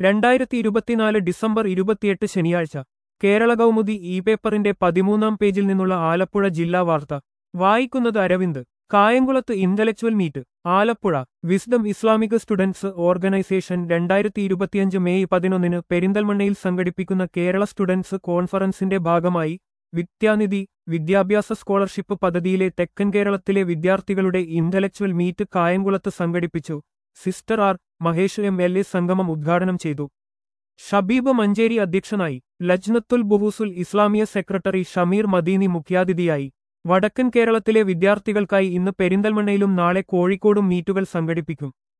രണ്ടായിരത്തി ഇരുപത്തിനാല് ഡിസംബർ ഇരുപത്തിയെട്ട് ശനിയാഴ്ച കേരള കൗമുദി ഇ പേപ്പറിന്റെ പതിമൂന്നാം പേജിൽ നിന്നുള്ള ആലപ്പുഴ ജില്ലാ വാർത്ത വായിക്കുന്നത് അരവിന്ദ് കായംകുളത്ത് intellectual meet Alappuzha wisdom Islamic students organisation രണ്ടായിരത്തി ഇരുപത്തിയഞ്ച് മെയ് പതിനൊന്നിന് പെരിന്തൽമണ്ണയിൽ സംഘടിപ്പിക്കുന്ന കേരള സ്റ്റുഡൻസ് കോൺഫറൻസിന്റെ ഭാഗമായി വിദ്യാനിധി വിദ്യാഭ്യാസ സ്കോളർഷിപ്പ് പദ്ധതിയിലെ തെക്കൻ കേരളത്തിലെ വിദ്യാർത്ഥികളുടെ ഇന്റലക്ച്വൽ മീറ്റ് കായംകുളത്ത് സംഘടിപ്പിച്ചു സിസ്റ്റർ R Mahesh M L A സംഗമം ഉദ്ഘാടനം ചെയ്തു ഷബീബ് മഞ്ചേരി അധ്യക്ഷനായി ലജ്നത്തുൽ ബുഹൂസുൽ ഇസ്ലാമിയ സെക്രട്ടറി ഷമീർ മദീനി മുഖ്യാതിഥിയായി വടക്കൻ കേരളത്തിലെ വിദ്യാർത്ഥികൾക്കായി ഇന്ന് പെരിന്തൽമണ്ണയിലും നാളെ കോഴിക്കോടും മീറ്റുകൾ സംഘടിപ്പിക്കും